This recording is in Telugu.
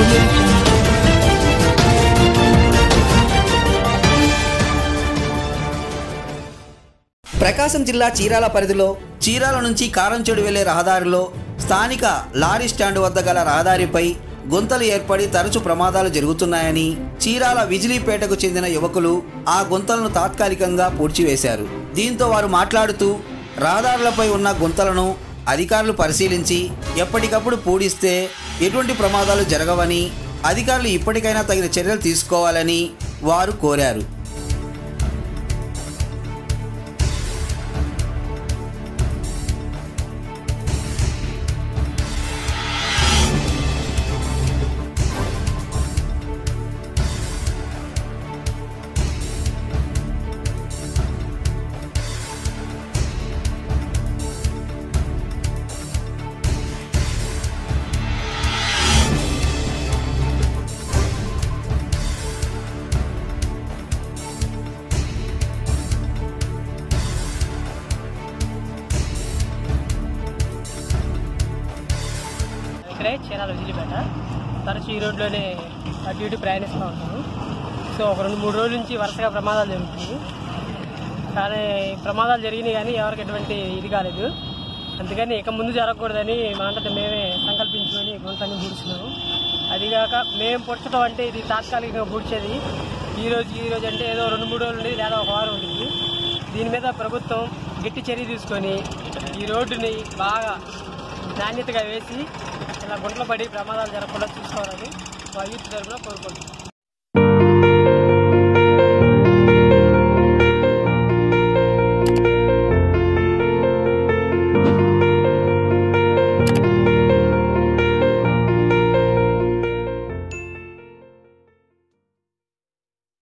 ప్రకాశం జిల్లా చీరాల పరిధిలో చీరాల నుంచి కారంచేడు వెళ్లే రహదారిలో స్థానిక లారీ స్టాండ్ వద్ద గల రహదారిపై గుంతలు ఏర్పడి తరచు ప్రమాదాలు జరుగుతున్నాయని చీరాల విజిలీపేటకు చెందిన యువకులు ఆ గుంతలను తాత్కాలికంగా పూడ్చివేశారు దీంతో వారు మాట్లాడుతూ రహదారులపై ఉన్న గుంతలను అధికారులు పరిశీలించి ఎప్పటికప్పుడు పూడిస్తే ఎటువంటి ప్రమాదాలు జరగవని అధికారులు ఇప్పటికైనా తగిన చర్యలు తీసుకోవాలని వారు కోరారు ఇక్కడే చీరాల విజిలిపేట తరచు ఈ రోడ్లోనే అటు ఇటు ప్రయాణిస్తూ ఉంటాను సో ఒక రెండు మూడు రోజుల నుంచి వరుసగా ప్రమాదాలు జరుగుతుంది కానీ ప్రమాదాలు జరిగినాయి కానీ ఎవరికి ఎటువంటి ఇది కాలేదు అందుకని ఇక ముందు జరగకూడదని మనంతటా మేమే సంకల్పించుకొని గుంతని పూడుస్తున్నాము అదిగాక మేము పుట్టడం అంటే ఇది తాత్కాలికంగా పూడ్చేది ఈ రోజు ఈ రోజు అంటే ఏదో రెండు మూడు రోజులు ఉండేది లేదా ఒక వారం ఉంటుంది దీని మీద ప్రభుత్వం గట్టి చర్య తీసుకొని ఈ రోడ్డుని బాగా నాణ్యతగా వేసి ఇలా గుంటలు పడి ప్రమాదాలు జరగకుండా చూసుకోవాలని మా యూత్ తరఫున కోరుకుంటున్నాం